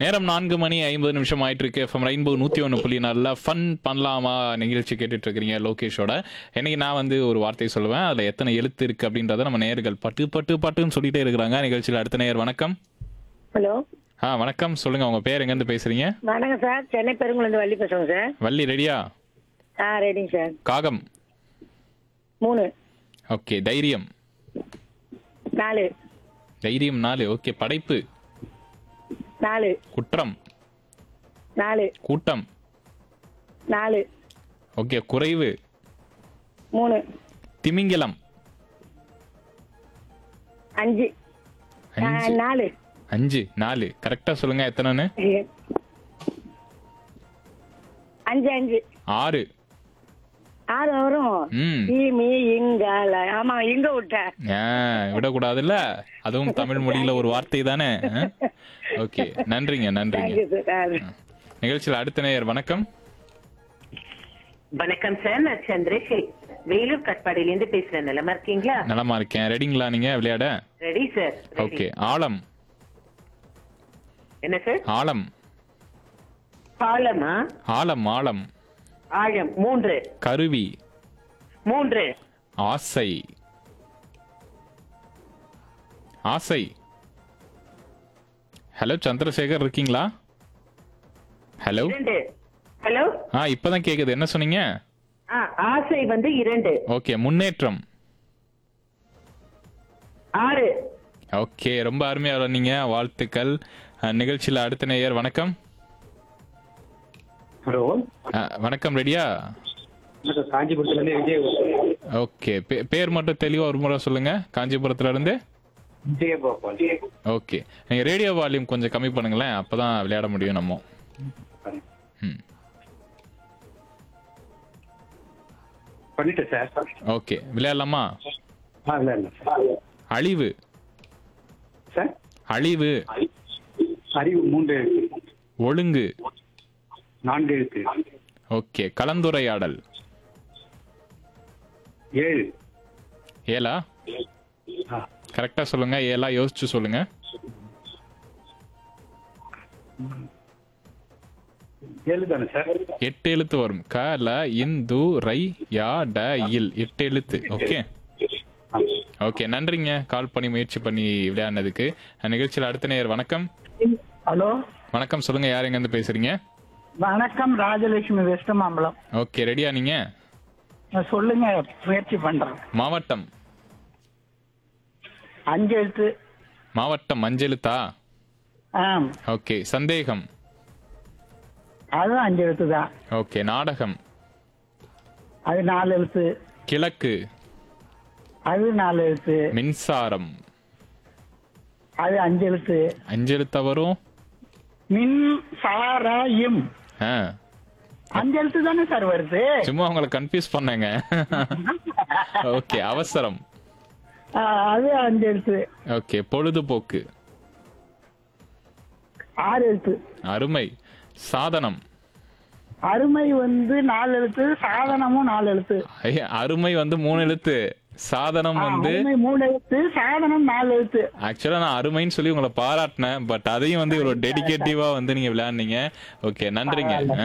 நேரம் நான்கு மணி ஐம்பது நிமிஷம் ஆயிட்டு இருக்கு எஃப்எம் ரெயின்போ நூத்தி ஒன்று புள்ளி நல்லா ஃபன் பண்ணலாமா நிகழ்ச்சி கேட்டுட்டு இருக்கிறீங்க லோகேஷோட இன்னைக்கு நான் வந்து ஒரு வார்த்தை சொல்லுவேன் அதுல எத்தனை எழுத்து இருக்கு அப்படின்றத நம்ம நேர்கள் பட்டு பட்டு பட்டுன்னு சொல்லிட்டே இருக்கிறாங்க நிகழ்ச்சியில் அடுத்த நேயர் வணக்கம் ஹலோ ஆ வணக்கம் சொல்லுங்க உங்க பேர் எங்கேருந்து பேசுறீங்க வணக்கம் சார் சென்னை பெருங்குளந்து வள்ளி பேசுறோங்க சார் வள்ளி ரெடியா ஆ ரெடிங்க சார் காகம் மூணு ஓகே தைரியம் நாலு தைரியம் நாலு ஓகே படைப்பு நாலு குற்றம் நாலு கூட்டம் நாலு ஓகே குறைவு மூணு திமிங்கலம் அஞ்சு ஆ, அஞ்சு நாலு அஞ்சு நாலு கரெக்டா சொல்லுங்க எத்தனைன்னு அஞ்சு அஞ்சு ஆறு ஆறு வரும் ம் ஈமி இங்கால ஆமா இங்க விட்டேன் ஆ, விடக்கூடாதுல்ல அதுவும் தமிழ் மொழியில ஒரு வார்த்தை தானே ஓகே நன்றிங்க நன்றிங்க தேங்க்யூ சார் நிகழ்ச்சியில் அடுத்த நேயர் வணக்கம் வணக்கம் சார் நான் சந்திரசேகர் வேலூர் கட்பாடியில இருந்து பேசுறேன் நிலமா இருக்கீங்களா நலமா இருக்கேன் ரெடிங்களா நீங்க விளையாட ரெடி சார் ஓகே ஆழம் என்ன சார் ஆழம் ஆழமா ஆழம் ஆழம் ஆழம் மூன்று கருவி மூன்று ஆசை ஆசை ஹலோ சந்திரசேகர் இருக்கீங்களா ஹலோ இரண்டு ஹலோ ஆ இப்பதான் கேக்குது என்ன சொன்னீங்க ஆ, ஆசை வந்து இரண்டு ஓகே முன்னேற்றம் ஆறு ஓகே ரொம்ப அருமையா விளையாடுனீங்க வாழ்த்துக்கள் அஹ், நிகழ்ச்சியில அடுத்த நேயர் வணக்கம் ஹலோ அஹ், வணக்கம் ரெடியா வணக்கம் காஞ்சிபுரத்துல இருந்து விஜய் ஓகே பே- பேர் மட்டும் தெளிவா ஒரு முறை சொல்லுங்க காஞ்சிபுரத்துல இருந்து விஜயகோபால் ஓகே நீங்க ரேடியோ வால்யூம் கொஞ்சம் கம்மி பண்ணுங்களேன் அப்பதான் விளையாட முடியும் நம்ம ம் பண்ணிட்டேன் சார் ஓகே விளையாடலாமா ஆ இல்லை இல்லை அழிவு சார் அழிவு அறிவு மூன்று எழுத்து ஒழுங்கு நான்கு எழுத்து ஓகே கலந்துரையாடல் ஏழு ஏலா ஆ கரெக்டா சொல்லுங்க ஏலா யோசிச்சு சொல்லுங்க ஏழு தானே சார் எட்டு எழுத்து வரும் க ல இந்து ரை யா ட இல் எட்டு எழுத்து ஓகே ஆ. ஓகே நன்றிங்க கால் பண்ணி முயற்சி பண்ணி விளையாடினதுக்கு நிகழ்ச்சியில் அடுத்த நேயர் வணக்கம் ஹலோ வணக்கம் சொல்லுங்க யார் எங்க இருந்து பேசுறீங்க வணக்கம் ராஜலட்சுமி வெஸ்ட் மாம்பலம் ஓகே ரெடியா நீங்க நான் சொல்லுங்க முயற்சி பண்றேன் மாவட்டம் அஞ்சு எழுத்து மாவட்டம் மஞ்செழுத்தா ஆ ஓகே சந்தேகம் அதுவும் அஞ்சு எழுத்து தான் ஓகே நாடகம் அது நாலு எழுத்து கிழக்கு அது நாலு எழுத்து மின்சாரம் அது அஞ்சு எழுத்து அஞ்செழுத்தா வரும் மின் சாராயம் ஆ அஞ்சு எழுத்து தானே சார் வருது சும்மா உங்களை கன்ஃபியூஸ் பண்ணேங்க ஓகே அவசரம் ஆ, அது அஞ்சு எழுத்து ஓகே பொழுதுபோக்கு ஆறு எழுத்து அருமை சாதனம் அருமை வந்து நாலு எழுத்து சாதனமும் நாலு எழுத்து ஐய, அருமை வந்து மூணு எழுத்து சாதனம் ஆ, வந்து அருமை மூணு எழுத்து சாதனம் நாலு எழுத்து ஆக்சுவலா நான் அருமைன்னு சொல்லி உங்களை பாராட்டினேன் பட் அதையும் வந்து இவ்வளவு டெடிகேட்டிவா வந்து நீங்க விளையாடுனீங்க ஓகே நன்றிங்க